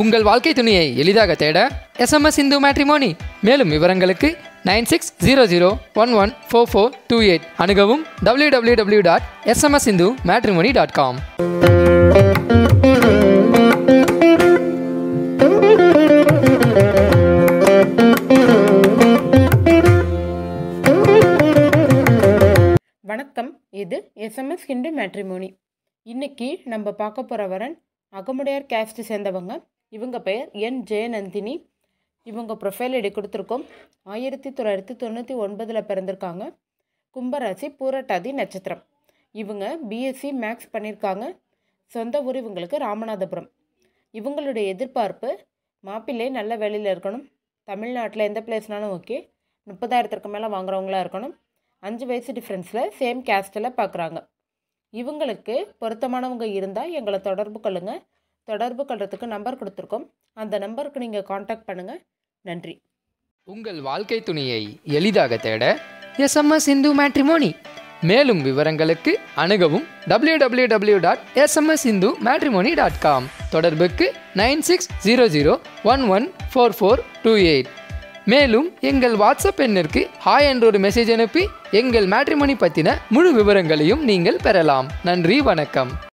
உங்கள் வாழ்க்கை துணையை எளிதாக தேட எஸ்எம்எஸ் இந்து மேட்ரிமோனி மேலும் விவரங்களுக்கு nine six zero zero one one four four two eight அணுகவும் W W W dot SMS Hindu Matrimony dot com வணக்கம் இது எஸ்எம்எஸ் ஹிந்து மேட்ரிமோனி இன்னைக்கு நம்ம பார்க்க போகிற வரன் அகமுடையார் கேஸ்ட் சேர்ந்தவங்க இவங்க பெயர் என் ஜெயநந்தினி இவங்க ப்ரொஃபைல் எடு கொடுத்துருக்கோம் ஆயிரத்தி தொள்ளாயிரத்தி தொண்ணூற்றி ஒன்பதில் பிறந்திருக்காங்க கும்பராசி பூரட்டாதி நட்சத்திரம் இவங்க பிஎஸ்சி மேக்ஸ் பண்ணியிருக்காங்க சொந்த ஊர் இவங்களுக்கு ராமநாதபுரம் இவங்களுடைய எதிர்பார்ப்பு மாப்பிள்ளை நல்ல வேலையில் இருக்கணும் தமிழ்நாட்டில் எந்த பிளேஸ்னாலும் ஓகே முப்பதாயிரத்திற்கு மேலே வாங்குறவங்களா இருக்கணும் அஞ்சு வயசு டிஃப்ரென்ஸில் சேம் கேஸ்டில் பார்க்குறாங்க இவங்களுக்கு பொருத்தமானவங்க இருந்தால் எங்களை தொடர்பு கொள்ளுங்கள் தொடர்பு கொள்றதுக்கு நம்பர் கொடுத்துருக்கோம் அந்த நம்பருக்கு நீங்கள் காண்டாக்ட் பண்ணுங்கள் நன்றி உங்கள் வாழ்க்கை துணையை எளிதாக தேட எஸ்எம்எஸ் இந்து மேட்ரிமோனி மேலும் விவரங்களுக்கு அணுகவும் W W W dot SMS Hindu Matrimony dot com தொடர்புக்கு nine six zero zero one one four four two eight மேலும் எங்கள் வாட்ஸ்அப் எண்ணிற்கு ஹாய் என்ற ஒரு மெசேஜ் அனுப்பி எங்கள் மேட்ரிமோனி பற்றின முழு விவரங்களையும் நீங்கள் பெறலாம் நன்றி வணக்கம்